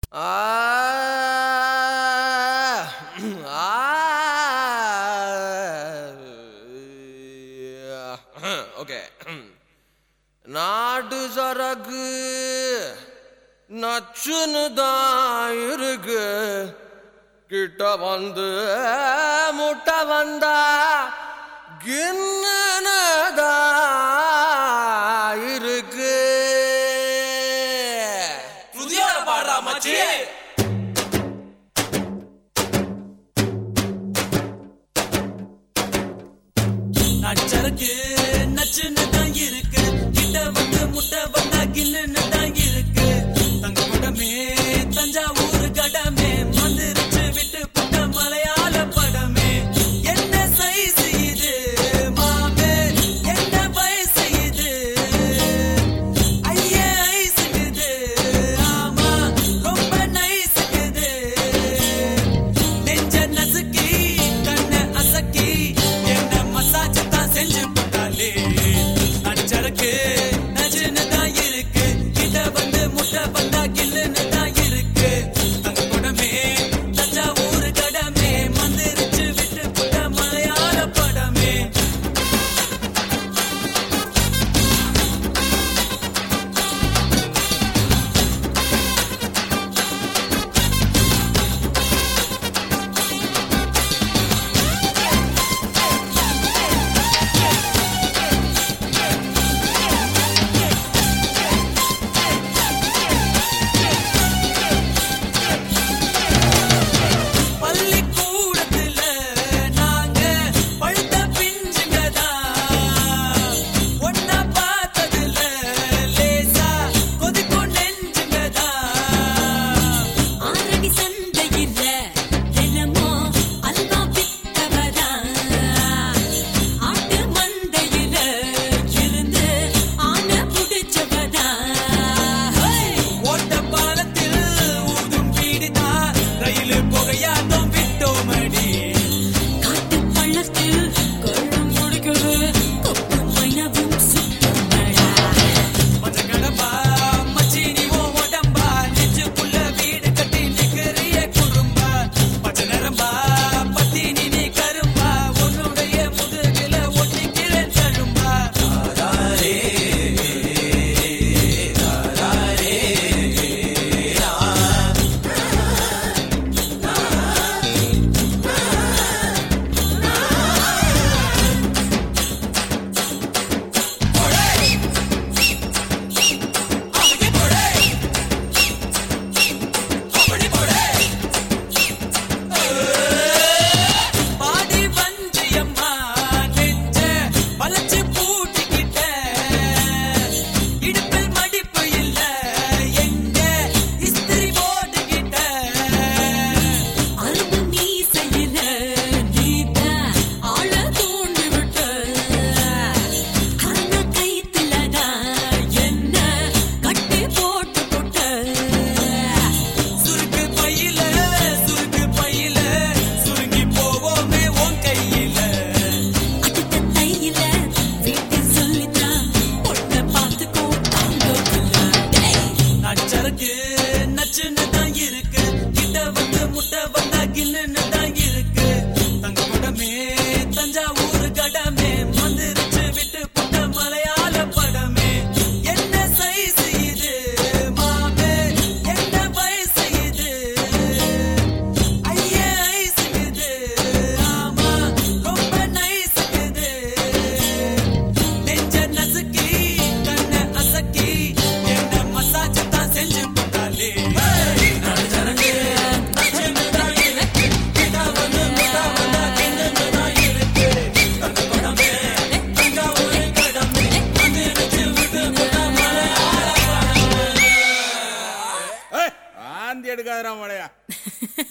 okay நாட்டு சரக்கு நச்சுன்னு தான் இருக்கு கிட்ட வந்து முட்டை வந்தா கின்னு தான் இருக்கு புதியோட பாடுறா மச்சி நச்சருக்கு நச்சுன்னு தான் இருக்கு கிட்ட வந்து முட்டை வந்தா கில்லுன்னு தான் இருக்கு தங்க படமே தஞ்சாவூர் கடமே மந்திரிச்சு விட்டு புட்ட மலையாள படமே என்ன சைஸ் இது மாமே என்ன வயசு இது ஐயே ஐஸுக்குது ஆமா ரொம்ப நைஸுக்குது நெஞ்ச நசுக்கி கண்ண அசக்கி என்ன மசாஜ் தான் செஞ்சு போட்டாலே அச்சருக்கு நஜுன்னு தான் இருக்கு கிட்ட வந்து முட்டை வந்தா கில்லுன்னு தான் இருக்கு தங்க குடமே தஞ்சாவூர் கடமே மந்திரிச்சு விட்டு புட்ட மலையாள படமே பள்ளிக்கூடத்துல நாங்க பழுத்த பிஞ்சுங்கதான் ஒன்னா பார்த்ததுல லேசா கொதிக்கும் நெஞ்சுங்கதான் ஆரடி சந்தையில தினமும் அல்வா வித்தவரா ஆட்டு மந்தையில இருந்து ஆன புடிச்சவரா ஓட்ட பாலத்தில் ஊதும் பீடிதா ரயில் புகையாட்டம் விட்டோமடி காட்டு பள்ளத்தில் கொள்ளும் முடிக்கிறது கொக்கு மைனவும் சுத்தமடா மஞ்ச கடம்பா மச்சி நீ ஓ உடம்பா நெஞ்சுக்குள்ள வீடு கட்டி நிக்கிறிய குறும்பா பச்சை நரம்பா பத்தினி நீ கரும்பா உன்னுடைய முதுகில ஒட்டிக்கிறேன் தழும்பா பாடி வஞ்சியம்மா நெஞ்ச வளைச்சு பூட்டிக்கிட்ட இடுப்பில் மடிப்பு இல்ல எங்க இஸ்திரி போட்டுக்கிட்ட அரும்பு மீசையில நீத ஆள தூண்டி விட்ட கண்ண கைத்துலதான் என்ன கட்டி போட்டு போட்ட சுருக்கு பையில சுருக்கு பையில சுருங்கி போவோமே உன் கையில அடுத்த தையில வீட்டில் சொல்லித்தான் பொண்ணை பார்த்துக்கோ தாங்க நச்சருக்கு நச்சுன்னு தான் இருக்கு கிட்ட வந்து முட்டை வந்தா கில்லுன்னு தான் இருக்கு தங்க படமே தஞ்சாவூர் கடமே மந்திரிச்சு விட்டு புட்ட மலையாள படமே என்ன சைஸ் இது மாமே என்ன வயசு இது ஐயே ஐஸுக்குது ஆமா ரொம்ப நைஸுக்குது நெஞ்ச நசுக்கி கண்ண அசக்கி என்ன மசாஜ் தான் செஞ்சு போட்டாலே நடுச்சரக்கு நச்சுன்னு தான் இருக்கு கிட்ட வந்து முட்டை வந்தா கிண்டுன்னு தான் இருக்கு தங்க படமே தஞ்சாவூர் கடமே மந்திரிச்சு விட்டு புட்ட மலையாள ஆந்தி எடுக்காதடா மழையா